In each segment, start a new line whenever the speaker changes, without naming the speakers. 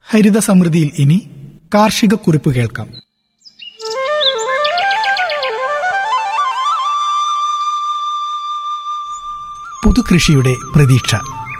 ഹരിത സമൃദ്ധിയിൽ ഇനി കാർഷിക കുറിപ്പ് കേൾക്കാം പുതുകൃഷിയുടെ പ്രതീക്ഷ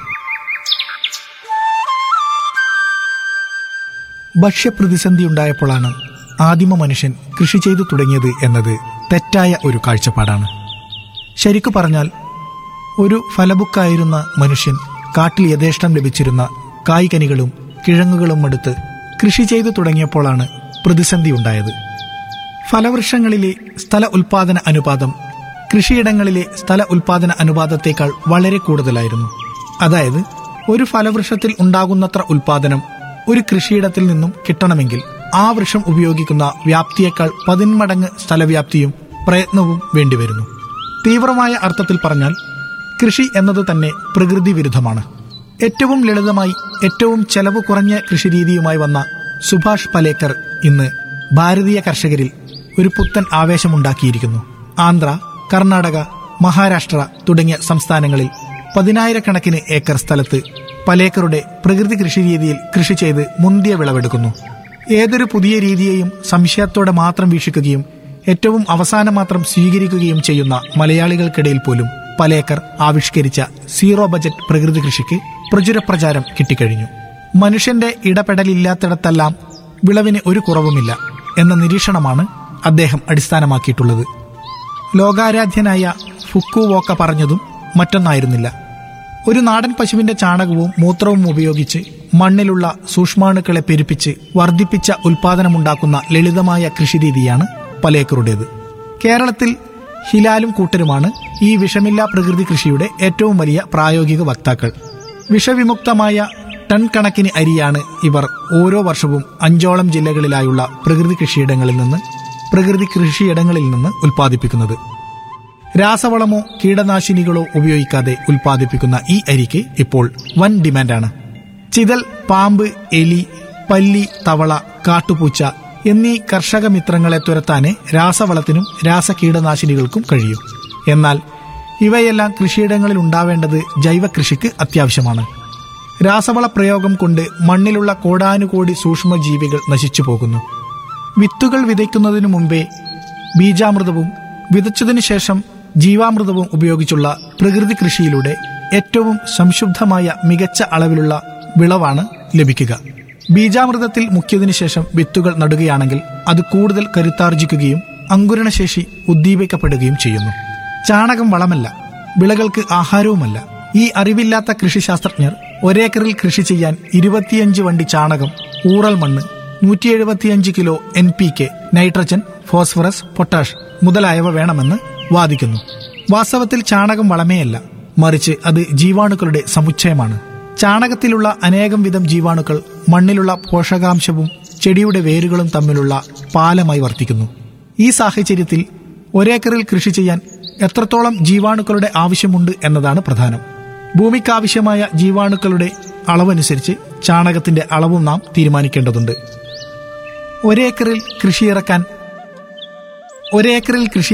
ഭക്ഷ്യപ്രതിസന്ധി ഉണ്ടായപ്പോഴാണ് ആദിമ മനുഷ്യൻ കൃഷി ചെയ്തു തുടങ്ങിയത് എന്നത് തെറ്റായ ഒരു കാഴ്ചപ്പാടാണ് ശരിക്കു പറഞ്ഞാൽ ഒരു ഫലബുക്കായിരുന്ന മനുഷ്യൻ കാട്ടിൽ യഥേഷ്ടം ലഭിച്ചിരുന്ന കായ്കനികളും കിഴങ്ങുകളും എടുത്ത് കൃഷി ചെയ്തു തുടങ്ങിയപ്പോഴാണ് പ്രതിസന്ധി ഉണ്ടായത് ഫലവൃക്ഷങ്ങളിലെ സ്ഥല ഉൽപാദന അനുപാതം കൃഷിയിടങ്ങളിലെ സ്ഥല ഉൽപാദന അനുപാതത്തേക്കാൾ വളരെ കൂടുതലായിരുന്നു അതായത് ഒരു ഫലവൃക്ഷത്തിൽ ഉണ്ടാകുന്നത്ര ഉൽപാദനം ഒരു കൃഷിയിടത്തിൽ നിന്നും കിട്ടണമെങ്കിൽ ആ വൃക്ഷം ഉപയോഗിക്കുന്ന വ്യാപ്തിയേക്കാൾ പതിന്മടങ്ങ് സ്ഥലവ്യാപ്തിയും പ്രയത്നവും വേണ്ടിവരുന്നു തീവ്രമായ അർത്ഥത്തിൽ പറഞ്ഞാൽ കൃഷി എന്നത് തന്നെ പ്രകൃതി വിരുദ്ധമാണ് ഏറ്റവും ലളിതമായി ഏറ്റവും ചെലവ് കുറഞ്ഞ കൃഷിരീതിയുമായി വന്ന സുഭാഷ് പലേക്കർ ഇന്ന് ഭാരതീയ കർഷകരിൽ ഒരു പുത്തൻ ആവേശമുണ്ടാക്കിയിരിക്കുന്നു ആന്ധ്ര കർണാടക മഹാരാഷ്ട്ര തുടങ്ങിയ സംസ്ഥാനങ്ങളിൽ പതിനായിരക്കണക്കിന് ഏക്കർ സ്ഥലത്ത് പലേക്കറുടെ പ്രകൃതി കൃഷിരീതിയിൽ കൃഷി ചെയ്ത് മുന്തിയ വിളവെടുക്കുന്നു ഏതൊരു പുതിയ രീതിയെയും സംശയത്തോടെ മാത്രം വീക്ഷിക്കുകയും ഏറ്റവും അവസാനം മാത്രം സ്വീകരിക്കുകയും ചെയ്യുന്ന മലയാളികൾക്കിടയിൽ പോലും പലേക്കർ ആവിഷ്കരിച്ച സീറോ ബജറ്റ് പ്രകൃതി കൃഷിക്ക് പ്രചുര പ്രചാരം കിട്ടിക്കഴിഞ്ഞു മനുഷ്യന്റെ ഇടപെടലില്ലാത്തിടത്തെല്ലാം വിളവിന് ഒരു കുറവുമില്ല എന്ന നിരീക്ഷണമാണ് അദ്ദേഹം അടിസ്ഥാനമാക്കിയിട്ടുള്ളത് ലോകാരാധ്യനായ ഫുക്കുവോക്ക പറഞ്ഞതും മറ്റൊന്നായിരുന്നില്ല ഒരു നാടൻ പശുവിന്റെ ചാണകവും മൂത്രവും ഉപയോഗിച്ച് മണ്ണിലുള്ള സൂക്ഷ്മാണുക്കളെ പെരുപ്പിച്ച് വർദ്ധിപ്പിച്ച ഉൽപാദനമുണ്ടാക്കുന്ന ലളിതമായ കൃഷിരീതിയാണ് പലേക്കറുടേത് കേരളത്തിൽ ഹിലാലും കൂട്ടരുമാണ് ഈ വിഷമില്ലാ പ്രകൃതി കൃഷിയുടെ ഏറ്റവും വലിയ പ്രായോഗിക വക്താക്കൾ വിഷവിമുക്തമായ ടൺ കണക്കിന് അരിയാണ് ഇവർ ഓരോ വർഷവും അഞ്ചോളം ജില്ലകളിലായുള്ള പ്രകൃതി കൃഷിയിടങ്ങളിൽ നിന്ന് പ്രകൃതി കൃഷിയിടങ്ങളിൽ നിന്ന് ഉൽപ്പാദിപ്പിക്കുന്നത് രാസവളമോ കീടനാശിനികളോ ഉപയോഗിക്കാതെ ഉൽപ്പാദിപ്പിക്കുന്ന ഈ അരിക്ക് ഇപ്പോൾ വൻ ഡിമാൻഡാണ് ചിതൽ പാമ്പ് എലി പല്ലി തവള കാട്ടുപൂച്ച എന്നീ കർഷക മിത്രങ്ങളെ തുരത്താനേ രാസവളത്തിനും രാസകീടനാശിനികൾക്കും കഴിയൂ എന്നാൽ ഇവയെല്ലാം കൃഷിയിടങ്ങളിൽ ഉണ്ടാവേണ്ടത് ജൈവ കൃഷിക്ക് അത്യാവശ്യമാണ് രാസവള പ്രയോഗം കൊണ്ട് മണ്ണിലുള്ള കോടാനുകോടി സൂക്ഷ്മജീവികൾ നശിച്ചു പോകുന്നു വിത്തുകൾ വിതയ്ക്കുന്നതിനു മുമ്പേ ബീജാമൃതവും വിതച്ചതിനു ശേഷം ജീവാമൃതവും ഉപയോഗിച്ചുള്ള പ്രകൃതി കൃഷിയിലൂടെ ഏറ്റവും സംശുദ്ധമായ മികച്ച അളവിലുള്ള വിളവാണ് ലഭിക്കുക ബീജാമൃതത്തിൽ മുക്കിയതിനു ശേഷം വിത്തുകൾ നടുകയാണെങ്കിൽ അത് കൂടുതൽ കരുത്താർജിക്കുകയും അങ്കുരണശേഷി ഉദ്ദീപിക്കപ്പെടുകയും ചെയ്യുന്നു ചാണകം വളമല്ല വിളകൾക്ക് ആഹാരവുമല്ല ഈ അറിവില്ലാത്ത കൃഷിശാസ്ത്രജ്ഞർ ഒരേക്കറിൽ കൃഷി ചെയ്യാൻ ഇരുപത്തിയഞ്ച് വണ്ടി ചാണകം ഊറൽ മണ്ണ് നൂറ്റി എഴുപത്തിയഞ്ച് kilo N P K nitrogen phosphorus potash മുതലായവ വേണമെന്ന് വാദിക്കുന്നു വാസ്തവത്തിൽ ചാണകം വളമേയല്ല മറിച്ച് അത് ജീവാണുക്കളുടെ സമുച്ചയമാണ് ചാണകത്തിലുള്ള അനേകം വിധം ജീവാണുക്കൾ മണ്ണിലുള്ള പോഷകാംശവും ചെടിയുടെ വേരുകളും തമ്മിലുള്ള പാലമായി വർത്തിക്കുന്നു ഈ സാഹചര്യത്തിൽ ഒരേക്കറിൽ കൃഷി ചെയ്യാൻ എത്രത്തോളം ജീവാണുക്കളുടെ ആവശ്യമുണ്ട് എന്നതാണ് പ്രധാനം ഭൂമിക്കാവശ്യമായ ജീവാണുക്കളുടെ അളവനുസരിച്ച് ചാണകത്തിന്റെ അളവും നാം തീരുമാനിക്കേണ്ടതുണ്ട് ഒരേക്കറിൽ കൃഷിയിറക്കാൻ ഒരേക്കറിൽ കൃഷി